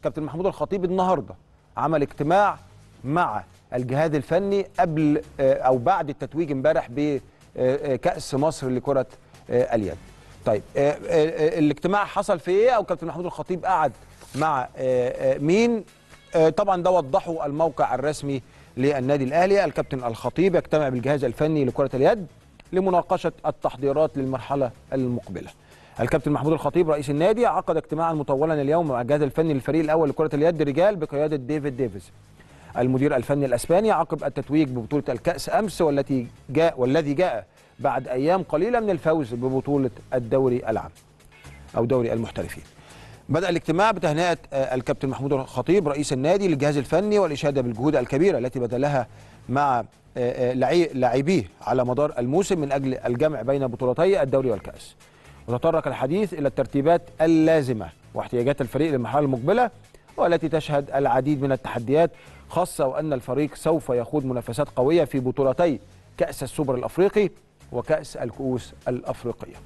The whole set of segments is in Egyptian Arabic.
كابتن محمود الخطيب النهارده عمل اجتماع مع الجهاز الفني قبل آه، او بعد التتويج امبارح بكاس مصر لكره آه، اليد. طيب آه، آه، آه، الاجتماع حصل في ايه او كابتن محمود الخطيب قعد مع آه، آه، مين آه، طبعا ده وضحه الموقع الرسمي للنادي الاهلي الكابتن الخطيب يجتمع بالجهاز الفني لكره اليد لمناقشه التحضيرات للمرحله المقبله. الكابتن محمود الخطيب رئيس النادي عقد اجتماعا مطولا اليوم مع الجهاز الفني للفريق الاول لكره اليد رجال بقياده ديفيد ديفيز. المدير الفني الاسباني عقب التتويج ببطوله الكاس امس والتي جاء والذي جاء بعد ايام قليله من الفوز ببطوله الدوري العام او دوري المحترفين. بدأ الاجتماع بتهنئة آه، الكابتن محمود الخطيب رئيس النادي للجهاز الفني والإشادة بالجهود الكبيرة التي بذلها مع آه، آه، لعي- لاعبيه على مدار الموسم من أجل الجمع بين بطولتي الدوري والكأس. وتطرق الحديث إلى الترتيبات اللازمة واحتياجات الفريق للمرحلة المقبلة والتي تشهد العديد من التحديات خاصة وأن الفريق سوف يخوض منافسات قوية في بطولتي كأس السوبر الأفريقي وكأس الكؤوس الأفريقية.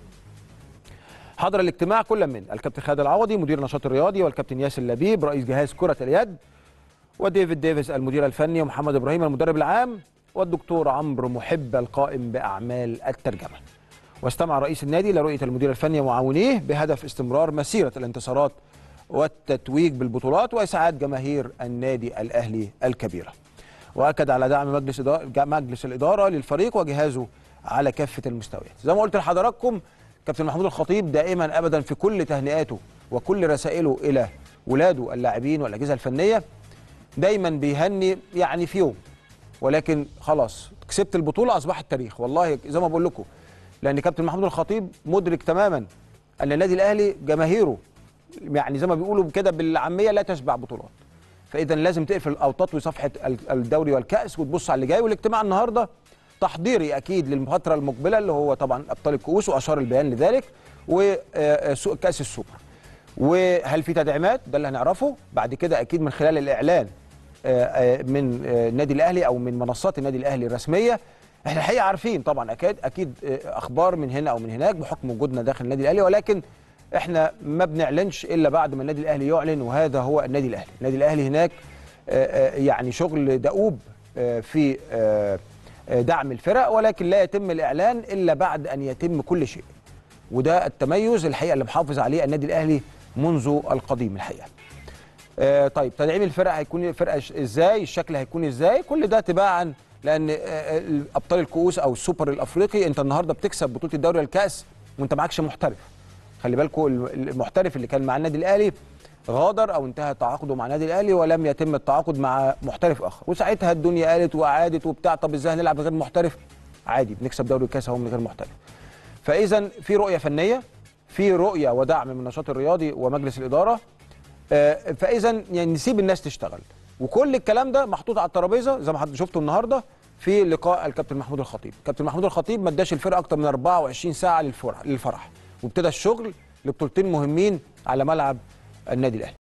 حضر الاجتماع كل من الكابتن خالد العوضي مدير النشاط الرياضي والكابتن ياسر لبيب رئيس جهاز كرة اليد وديفيد ديفيس المدير الفني ومحمد ابراهيم المدرب العام والدكتور عمرو محب القائم باعمال الترجمه. واستمع رئيس النادي لرؤيه المدير الفني ومعاونيه بهدف استمرار مسيره الانتصارات والتتويج بالبطولات واسعاد جماهير النادي الاهلي الكبيره. واكد على دعم مجلس إدارة مجلس الاداره للفريق وجهازه على كافه المستويات. زي ما قلت لحضراتكم كابتن محمود الخطيب دائما ابدا في كل تهنئاته وكل رسائله الى ولاده اللاعبين والاجهزه الفنيه دايما بيهني يعني في يوم ولكن خلاص كسبت البطوله اصبحت تاريخ والله زي ما بقول لكم لان كابتن محمود الخطيب مدرك تماما ان النادي الاهلي جماهيره يعني زي ما بيقولوا كده بالعاميه لا تشبع بطولات فاذا لازم تقفل او تطوي صفحه ال- الدوري والكاس وتبص على اللي جاي والاجتماع النهارده تحضيري اكيد للفتره المقبله اللي هو طبعا ابطال الكؤوس واشار البيان لذلك وكاس السوبر وهل في تدعيمات ده اللي هنعرفه بعد كده اكيد من خلال الاعلان آه، آه، من آه، النادي الاهلي او من منصات النادي الاهلي الرسميه احنا الحقيقه عارفين طبعا اكيد اكيد آه، اخبار من هنا او من هناك بحكم وجودنا داخل النادي الاهلي ولكن احنا ما بنعلنش الا بعد ما النادي الاهلي يعلن وهذا هو النادي الاهلي النادي الاهلي هناك آه، آه، يعني شغل دؤوب آه، في آه، آه، دعم الفرق ولكن لا يتم الاعلان الا بعد ان يتم كل شيء وده التميز الحقيقه اللي محافظ عليه النادي الاهلي منذ القديم الحقيقه آه، طيب تدعيم الفرق هيكون الفرقه ش- ازاي الشكل هيكون ازاي كل ده تباعا لان آه، آه، ابطال الكؤوس او السوبر الافريقي انت النهارده بتكسب بطوله الدوري والكاس وانت معكش محترف خلي بالكم الم- المحترف اللي كان مع النادي الاهلي غادر او انتهى تعاقده مع النادي الاهلي ولم يتم التعاقد مع محترف اخر وساعتها الدنيا قالت وقعدت وبتاع طب ازاي هنلعب من غير محترف عادي بنكسب دوري الكاس اهو من غير محترف فاذا في رؤيه فنيه في رؤيه ودعم من النشاط الرياضي ومجلس الاداره آه، فاذا يعني نسيب الناس تشتغل وكل الكلام ده محطوط على الترابيزه زي ما حضرتك شفته النهارده في لقاء الكابتن محمود الخطيب كابتن محمود الخطيب ما اداش الفرقه اكتر من 24 ساعه للفرح للفرح وابتدى الشغل لبطولتين مهمين على ملعب النادي الاهلي